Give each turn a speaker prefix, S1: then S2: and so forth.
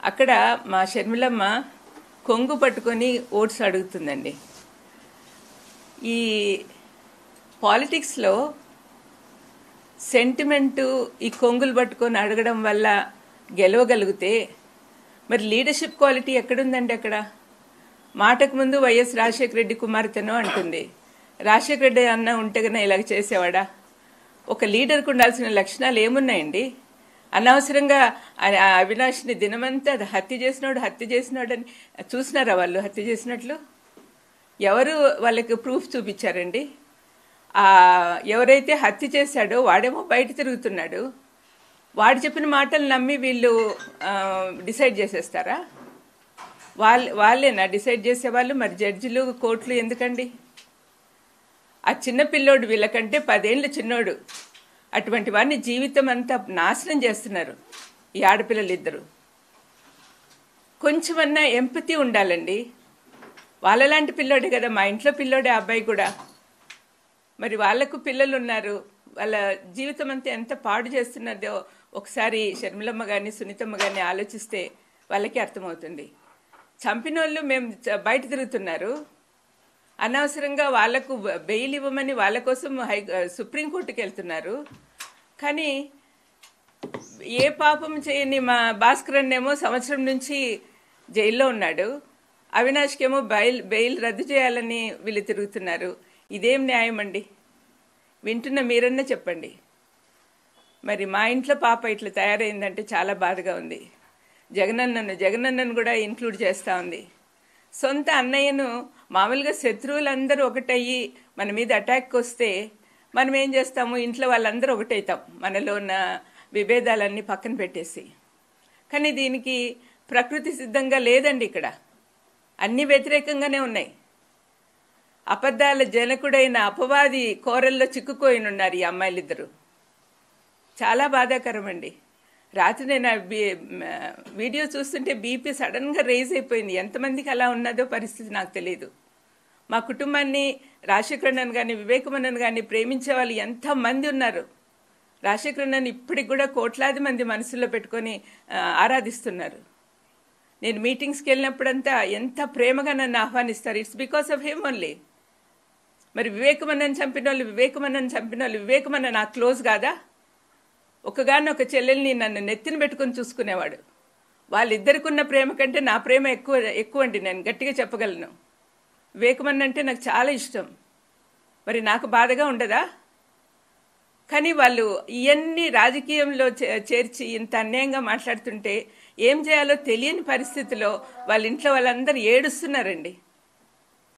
S1: అక్కడ మా షర్మిలమ్మ కొంగు పట్టుకొని ఓట్స్ అడుగుతుందండి ఈ పాలిటిక్స్లో సెంటిమెంటు ఈ కొంగులు పట్టుకొని అడగడం వల్ల గెలవగలిగితే మరి లీడర్షిప్ క్వాలిటీ ఎక్కడుందండి అక్కడ మాటకు ముందు వైఎస్ రాజశేఖర రెడ్డి కుమార్తెను అంటుంది రాజశేఖర రెడ్డి అన్న ఉంటే కన్నా ఇలాగ చేసేవాడా ఒక లీడర్కు ఉండాల్సిన లక్షణాలు ఏమున్నాయండి అనవసరంగా ఆ- ఆ అవినాష్ని దినమంతా అది హత్య చేసినాడు హత్య చేసినాడు అని చూసినారా వాళ్ళు హత్య చేసినట్లు ఎవరు వాళ్ళకి ప్రూఫ్ చూపించారండి ఆ ఎవరైతే హత్య చేశాడో వాడేమో బయట తిరుగుతున్నాడు వాడు చెప్పిన మాటలు నమ్మి వీళ్ళు డిసైడ్ చేసేస్తారా వాళ్ళ వాళ్ళేనా డిసైడ్ చేసేవాళ్ళు మరి జడ్జిలు కోర్టులు ఎందుకండి ఆ చిన్న పిల్లోడు వీళ్ళకంటే పదేళ్ళు చిన్నోడు అటువంటి వాడిని జీవితం అంతా నాశనం చేస్తున్నారు ఈ ఆడపిల్లలు ఇద్దరు కొంచెమన్నా ఎంపతి ఉండాలండి వాళ్ళలాంటి పిల్లోడే కదా మా ఇంట్లో పిల్లోడే ఆ అబ్బాయి కూడా మరి వాళ్ళకు పిల్లలు ఉన్నారు వాళ్ళ జీవితం అంతా ఎంత పాడు చేస్తున్నదో ఒకసారి షర్మిలమ్మ గారిని సునీతమ్మ గారిని ఆలోచిస్తే వాళ్ళకి అర్థమవుతుంది చంపిన వాళ్ళు మేము చ- బయట తిరుగుతున్నారు అనవసరంగా వాళ్లకు బెయిల్ ఇవ్వమని వాళ్ళ కోసం హై సుప్రీంకోర్టుకి వెళ్తున్నారు కానీ ఏ పాపం చేయని మా భాస్కరన్ ఏమో సంవత్సరం నుంచి జైల్లో ఉన్నాడు అవినాష్కేమో బెయిల్ బెయిల్ రద్దు చేయాలని వీళ్ళు తిరుగుతున్నారు ఇదేం న్యాయం అండి వింటున్న మీరన్నా చెప్పండి మరి మా ఇంట్లో పాప ఇట్లా తయారైందంటే చాలా బాధగా ఉంది జగనన్నను జగనన్నను కూడా ఇంక్లూడ్ చేస్తూ ఉంది సొంత అన్నయ్యను మామూలుగా శత్రువులందరూ ఒకటయ్యి మన మీద అటాక్ వస్తే మనం ఏం చేస్తాము ఇంట్లో వాళ్ళందరూ ఒకటవుతాం మనలో ఉన్న విభేదాలన్నీ పక్కన పెట్టేసి కానీ దీనికి ప్రకృతి సిద్ధంగా లేదండి ఇక్కడ అన్ని వ్యతిరేకంగానే ఉన్నాయి అబద్ధాల జనకుడైన అపవాది కోరల్లో చిక్కుకోయిన ఉన్నారు ఈ అమ్మాయిలిద్దరు చాలా బాధాకరం అండి రాత్రి నేను ఆ బీ- మ, వీడియో చూస్తుంటే బీపీ సడన్గా రేజ్ అయిపోయింది ఎంతమందికి అలా ఉన్నదో పరిస్థితి నాకు తెలియదు మా కుటుంబాన్ని రాజశేఖరన్నను కానీ వివేకమన్నను కానీ ప్రేమించే వాళ్ళు ఎంతమంది ఉన్నారు రాజశేఖరన్నను ఇప్పటికి కూడా కోట్లాది మంది మనసులో పెట్టుకొని ఆ, ఆరాధిస్తున్నారు నేను మీటింగ్స్కి వెళ్ళినప్పుడంతా ఎంత ప్రేమగా నన్ను ఆహ్వానిస్తారు it's because of him only మరి వివేకమన్నను చంపిన వాళ్ళు వివేకమన్నను చంపిన వాళ్ళు వివేకమన్న నాకు క్లోజ్ కాదా ఒకగానొక ఒక చెల్లెల్ని నన్ను నెత్తిన పెట్టుకొని చూసుకునేవాడు వాళ్ళిద్దరికి ఉన్న ప్రేమ కంటే నా ప్రేమ ఎక్కువ ఎక్కువ అండి నేను గట్టిగా చెప్పగలను వివేకమన్న అంటే నాకు చాలా ఇష్టం మరి నాకు బాధగా ఉండదా కానీ వాళ్ళు ఇవన్నీ రాజకీయంలో చే- చేర్చి ఇంత అన్యాయంగా మాట్లాడుతుంటే ఏం చేయాలో తెలియని పరిస్థితిలో వాళ్ళ ఇంట్లో వాళ్ళందరూ ఏడుస్తున్నారండి